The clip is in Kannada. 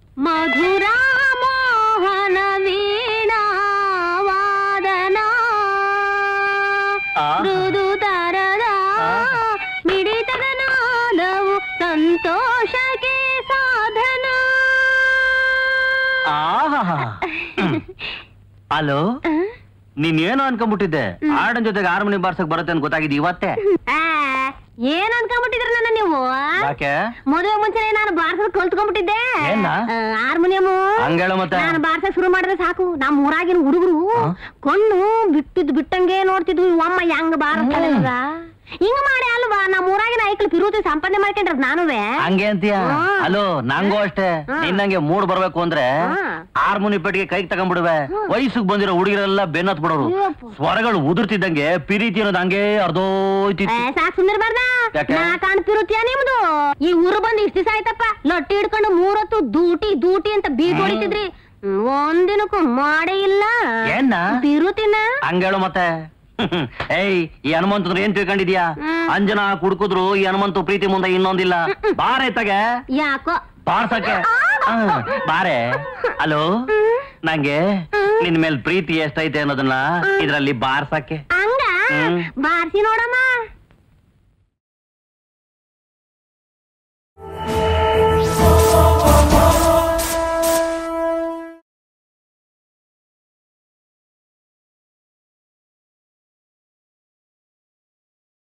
ಮಧುರ ಮೋಹನ ವೀಣಾ ವಾದನ ಆ. ಮೃದು ತರದ ಆ. ಮಿಡಿತದ ನಾದವು ಸಂತೋಷಕ್ಕೆ ಸಾಧನ ಆಹಾ ಹಲೋ ನೀನ್ ಏನು ಅನ್ಕೊಂಡ್ಬಿಟ್ಟಿದ್ದೆ ಹಾಡನ್ ಜೊತೆಗೆ ಹಾರ್ಮೋನಿ ಬಾರ್ಸಕ್ ಬರುತ್ತೆ ಅಂತ ಗೊತ್ತಾಗಿದೆ ಇವತ್ತೇ ಆ, ಏನ್ ಅನ್ಕೊಂಡ್ಬಿಟ್ಟಿದ್ರ ನನ್ನ ನೀವು ಯಾಕೆ ಮದುವೆ ಮುಂಚೆ ನಾನು ಬಾರ್ಸಕ್ ಕಲ್ತ್ಕೊಂಡ್ಬಿಟ್ಟಿದ್ದೆ ಏನ್ನ? ಹಾರ್ಮೋನಿಯಮು ಹಂಗೇಳು ಮತ್ತೆ ನಾನು ಬಾರ್ಸಕ್ ಶುರು ಮಾಡಿದ್ರೆ ಸಾಕು ನಮ್ಮ ಊರಾಗಿನ ಹುಡುಗರು ಆ? ಕಣ್ಣು ಬಿಟ್ಟಿದ್ ಬಿಟ್ಟಂಗೆ ನೋಡ್ತಿದ್ವು ಅಮ್ಮ ಹೆಂಗ್ ಬಾರಿಸ್ತಾಳೆ ಇವಾಗ ಹಿಂಗ ಮಾಡಿ ಅಲ್ವಾ ನಮ್ಮ ಊರಾಗಿನ ಐಕ್ಳು ಪಿರುತಿ ಸಂಪಾದನೆ ಮಾಡ್ಕೊಂಡ್ರ ನಾನುವೆ ಹಂಗೆ ಅಂತೀಯ ಹಾ. ಹಲೋ ನಂಗೂ ಅಷ್ಟೇ ಹಾ. ನಿನ್ನಂಗೆ ಮೂಡ್ ಬರ್ಬೇಕು ಅಂದ್ರೆ ಹಾ. ಹಾರ್ಮೋನಿ ಪೆಟ್ಟಿಗೆ ಕೈಗೆ ತಗೊಂಡ್ಬಿಡುವೆ ವಯಸ್ಸಿಗೆ ಬಂದಿರೋ ಹುಡುಗಿರೆಲ್ಲ ಬೆನ್ನತ್ ಬಿಡೋರು ಅಯ್ಯಪ್ಪ. ಸ್ವರಗಳು ಉದುರ್ತಿದ್ದಂಗೆ ಪಿರೀತಿ ಅನ್ನೋದು ಹಂಗೆ ಏ, ಅರ್ಧೋಯ್ತಿತ್ತು ಸಾಕ್ ಸುಂದರ್ಬಾರ್ದ ಯಾಕೆ? ನಾ ಕಾಣ್ತಿರುತ್ತೀಯ ನಿಮ್ದು ಈ ಊರು ಬಂದು ಇಷ್ಟ ದಿವಸ ಆಯ್ತಪ್ಪ ಲೊಟ್ಟಿ ಹಿಡ್ಕೊಂಡು ಮೂರೊತ್ತು ದೂಟಿ ದೂಟಿ ಅಂತ ಬೀಗ್ ಹೊಡಿತಿದ್ರಿ ಹ್ಮ್, ಒಂದಿನಕ್ಕೂ ಮಾಡೇ ಇಲ್ಲ ಏನ್ನ? ಬಿರುತಿನ ಹಂಗೇಳು ಮತ್ತೆ ಏಯ್ ಈ ಹನುಮಂತಂದ್ರ ಏನ್ ತಿಳ್ಕೊಂಡಿದ್ಯಾ ಹ್ಮ್. ಅಂಜನ ಕುಡ್ಕುದ್ರು ಈ ಹನುಮಂತು ಪ್ರೀತಿ ಮುಂದೆ ಇನ್ನೊಂದಿಲ್ಲ ಬಾರೆ ತಗೆ ಯಾಕೋ ಬಾರ್ಸಕ್ಕೆ ಆ, ಬಾರೆ ಹಲೋ ನಂಗೆ ನಿನ್ ಮೇಲ್ ಪ್ರೀತಿ ಎಷ್ಟೈತೆ ಅನ್ನೋದನ್ನ ಇದ್ರಲ್ಲಿ ಬಾರ್ಸಕ್ಕೆ ಹಂಗ ಹ್ಮ್. ಬಾರ್ಸಿ ನೋಡಮ್ಮ